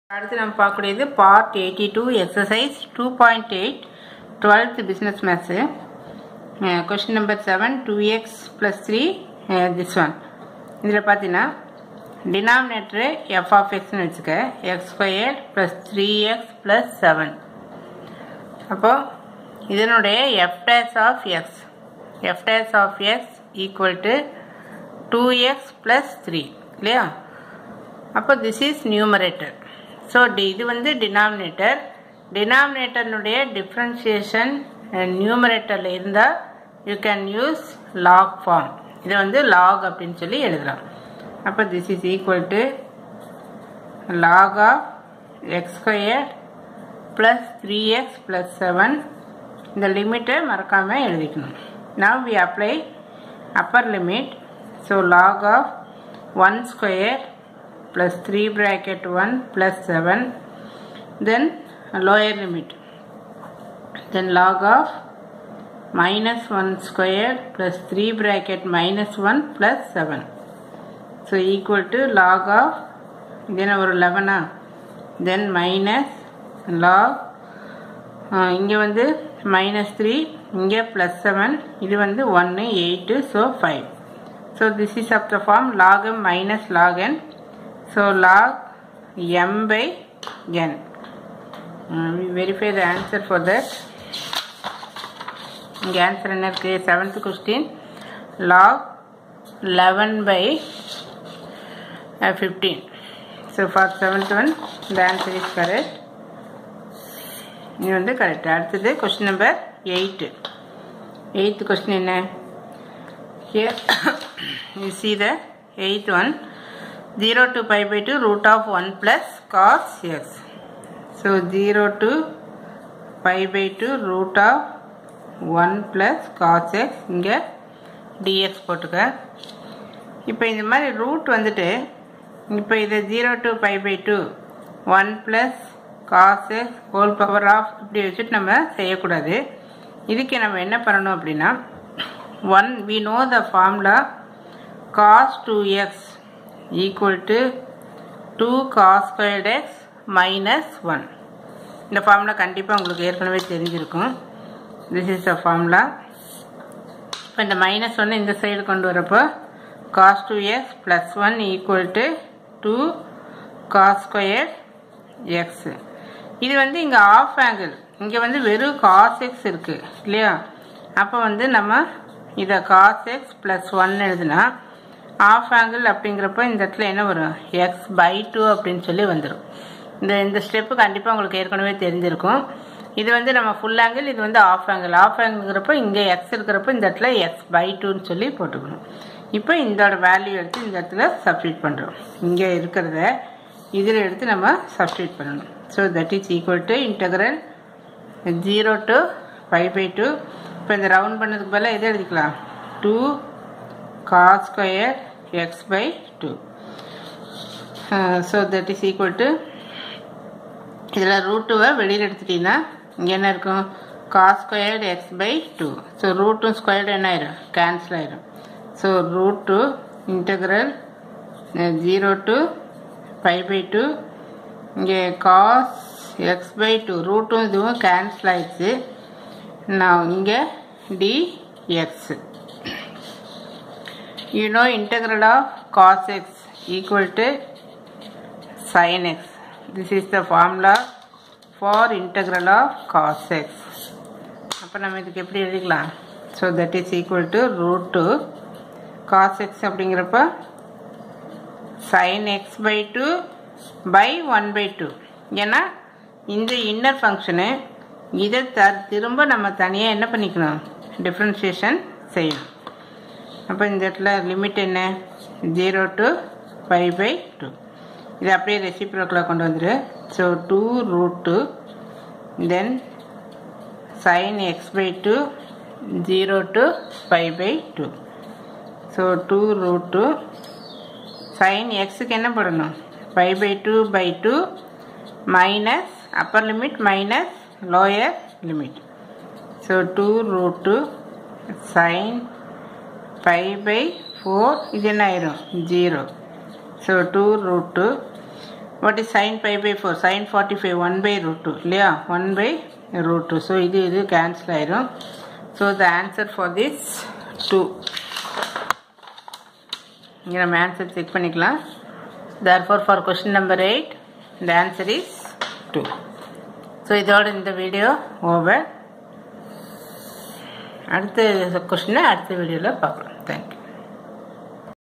அடுத்து நம்ம பார்க்கக்கூடியது part eighty two exercise two point eight twelfth business maths question number seven two x plus three this one இதில் பார்த்தீங்கன்னா denominator f of எக்ஸ்னு வச்சுக்க x square plus three x plus seven அப்போது இதனுடைய f dash of x f dash of x equal to two x plus three இல்லையா அப்போ this is numerator so d இது வந்து டினாமினேட்டர் டினாமினேட்டர்னுடைய டிஃப்ரென்சியேஷன் நியூமரேட்டரில் இருந்தால் you can use lock form இதை வந்து லாக் அப்படின்னு சொல்லி எழுதலாம் அப்போ this is equal to log of x square plus three x plus seven இந்த லிமிட்டை மறக்காமல் எழுதிக்கணும் now we apply upper limit so log of one square plus 3 bracket 1 plus 7 then lower limit then log of minus 1 square plus 3 bracket minus 1 plus 7 so equal to log of then ஒரு 11 then minus log இங்கே வந்து minus three இங்கே plus seven இது வந்து ஒன்று eight so five so this is of the form log m minus log n So log m by n. Uh, we verify the answer for that. இங்கே answer என்ன இருக்கு seventh question log eleven by fifteen so for seventh one இந்த answer is correct இது வந்து correct அடுத்தது question number eight eighth question என்ன here you see the eighth one 0 to pi by 2 root of 1 plus cos x. So 0 to pi by 2 root of 1 plus cos x இங்கே dx போட்டுக்க இப்போ இந்த மாதிரி root வந்துட்டு இப்போ இதை zero to pi by two one plus cos x whole power of இப்படி வச்சுட்டு நம்ம செய்யக்கூடாது இதுக்கு நம்ம என்ன பண்ணணும் அப்படின்னா one we know the formula cos two x equal to 2 cos squared x minus 1 இந்த ஃபார்முலா கண்டிப்பாக உங்களுக்கு ஏற்கனவே தெரிஞ்சிருக்கும் திஸ் இஸ் த ஃபார்முலா இப்போ இந்த மைனஸ் ஒன்று இந்த சைடு கொண்டு வரப்போ cos two x plus one equal to two cos square x இது வந்து இங்கே ஆஃப் ஆங்கிள் இங்கே வந்து வெறும் காஸ் எக்ஸ் இருக்குது இல்லையா அப்போ வந்து நம்ம இதை காஸ் எக்ஸ் ப்ளஸ் ஒன் எழுதுனா ஆஃப் ஆங்கிள் அப்படிங்கிறப்ப இந்த இடத்துல என்ன வரும் எக்ஸ் பை டூ அப்படின்னு சொல்லி வந்துடும் இந்த இந்த ஸ்டெப்பு கண்டிப்பாக உங்களுக்கு ஏற்கனவே தெரிஞ்சிருக்கும் இது வந்து நம்ம ஃபுல் ஆங்கிள் இது வந்து ஆஃப் ஆங்கிள் ஆஃப் ஆங்கிள்ங்கிறப்ப இங்கே எக்ஸ் இருக்கிறப்ப இந்த இடத்துல எக்ஸ் பை டூன்னு சொல்லி போட்டுக்கணும் இப்போ இதோட வேல்யூ எடுத்து இந்த இடத்துல சப்ஸ்டியூட் பண்ணுறோம் இங்கே இருக்கிறத இதில் எடுத்து நம்ம சப்ஸ்டியூட் பண்ணணும் so that is equal to integral zero to five by by two இந்த ரவுண்ட் பண்ணதுக்கு பதிலாக எது எழுதிக்கலாம் two cos square x by 2 uh, so that is equal to இதில் ரூட் டூவை வெளியில் எடுத்துட்டீங்கன்னா இங்கே என்ன இருக்கும் cos squared x by two so ரூட்டும் ஸ்கொயர்டு என்ன ஆயிரும் கேன்சல் ஆயிரும் so root two integral zero to five by by இங்கே காஸ் எக்ஸ் பை டூ ரூட்டும் இதுவும் கேன்சல் ஆயிடுச்சு நான் இங்கே d x you know integral of cos x equal to sin x this is the formula for integral of cos x அப்போ நம்ம இதுக்கு எப்படி எழுதிக்கலாம் so that is equal to root two cos x அப்படிங்கிறப்ப sine x by two by one by two ஏன்னா இந்த inner function இதை த திரும்ப நம்ம தனியாக என்ன பண்ணிக்கணும் டிஃப்ரென்சியேஷன் செய்யணும் அப்போ இந்த இடத்துல லிமிட் என்ன zero to five by two இது அப்படியே ரெசிப்ரோக்கில் கொண்டு வந்துடு so two root two then sine x by two zero to five by two so two root two sine எக்ஸுக்கு என்ன போடணும் five by two by two minus upper limit minus lower limit so two root two sine five by four இது என்ன ஆயிரும் zero so two root two what is sine pi by four sine forty five one by root two இல்லையா one by root two so இது இது cancel ஆயிரும் so the answer for this two இங்கே நம்ம answer check பண்ணிக்கலாம் therefore for question number eight the answer is two so இதோட இந்த video over அடுத்த கொஷினை அடுத்த வீடியோவில் பார்க்கலாம்